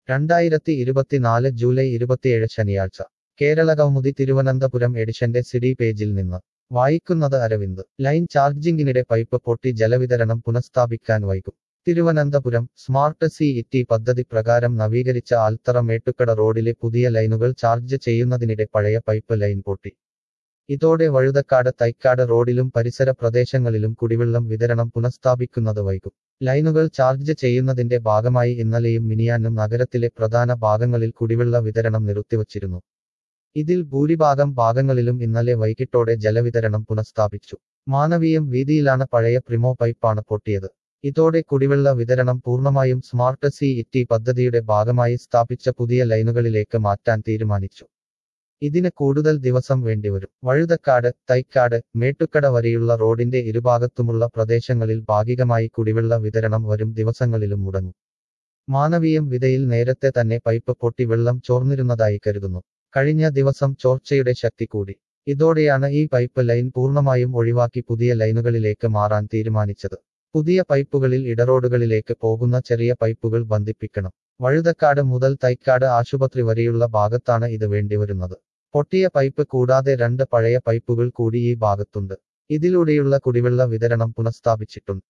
രണ്ടായിരത്തി ഇരുപത്തിനാല് ജൂലൈ ഇരുപത്തിയേഴ് ശനിയാഴ്ച കേരള കൗമുദി തിരുവനന്തപുരം എഡിഷന്റെ സിഡി പേജിൽ നിന്ന് വായിക്കുന്നത് അരവിന്ദ് ലൈൻ ചാർജിംഗിനിടെ പൈപ്പ് പൊട്ടി ജലവിതരണം പുനഃസ്ഥാപിക്കാൻ വൈകും തിരുവനന്തപുരം സ്മാർട്ട് സി ഇറ്റി പദ്ധതി പ്രകാരം നവീകരിച്ച ആൽത്തറ മേട്ടുക്കട റോഡിലെ പുതിയ ലൈനുകൾ ചാർജ് ചെയ്യുന്നതിനിടെ പഴയ പൈപ്പ് ലൈൻ പൊട്ടി ഇതോടെ വഴുതക്കാട് തൈക്കാട് റോഡിലും പരിസര പ്രദേശങ്ങളിലും കുടിവെള്ളം വിതരണം പുനഃസ്ഥാപിക്കുന്നത് വൈകും ലൈനുകൾ ചാർജ് ചെയ്യുന്നതിന്റെ ഭാഗമായി ഇന്നലെയും മിനിയാന്നും നഗരത്തിലെ പ്രധാന ഭാഗങ്ങളിൽ കുടിവെള്ള വിതരണം നിർത്തിവച്ചിരുന്നു ഇതിൽ ഭൂരിഭാഗം ഭാഗങ്ങളിലും ഇന്നലെ വൈകിട്ടോടെ ജലവിതരണം പുനഃസ്ഥാപിച്ചു മാനവീയം വീതിയിലാണ് പഴയ പ്രിമോ പൈപ്പാണ് പൊട്ടിയത് ഇതോടെ കുടിവെള്ള വിതരണം പൂർണ്ണമായും സ്മാർട്ട് സി ഇറ്റി പദ്ധതിയുടെ ഭാഗമായി സ്ഥാപിച്ച പുതിയ ലൈനുകളിലേക്ക് മാറ്റാൻ തീരുമാനിച്ചു ഇതിന് കൂടുതൽ ദിവസം വേണ്ടിവരും വഴുതക്കാട് തൈക്കാട് മേട്ടുക്കട വരെയുള്ള റോഡിന്റെ ഇരുഭാഗത്തുമുള്ള പ്രദേശങ്ങളിൽ ഭാഗികമായി കുടിവെള്ള വിതരണം വരും ദിവസങ്ങളിലും മുടങ്ങും മാനവീയം വിതയിൽ നേരത്തെ തന്നെ പൈപ്പ് പൊട്ടി വെള്ളം ചോർന്നിരുന്നതായി കരുതുന്നു കഴിഞ്ഞ ദിവസം ചോർച്ചയുടെ ശക്തി കൂടി ഇതോടെയാണ് ഈ പൈപ്പ് ലൈൻ പൂർണ്ണമായും ഒഴിവാക്കി പുതിയ ലൈനുകളിലേക്ക് മാറാൻ തീരുമാനിച്ചത് പുതിയ പൈപ്പുകളിൽ ഇടറോഡുകളിലേക്ക് പോകുന്ന ചെറിയ പൈപ്പുകൾ ബന്ധിപ്പിക്കണം വഴുതക്കാട് മുതൽ തൈക്കാട് ആശുപത്രി വരെയുള്ള ഭാഗത്താണ് ഇത് വേണ്ടിവരുന്നത് പൊട്ടിയ പൈപ്പ് കൂടാതെ രണ്ട് പഴയ പൈപ്പുകൾ കൂടി ഈ ഭാഗത്തുണ്ട് ഇതിലൂടെയുള്ള കുടിവെള്ള വിതരണം പുനഃസ്ഥാപിച്ചിട്ടുണ്ട്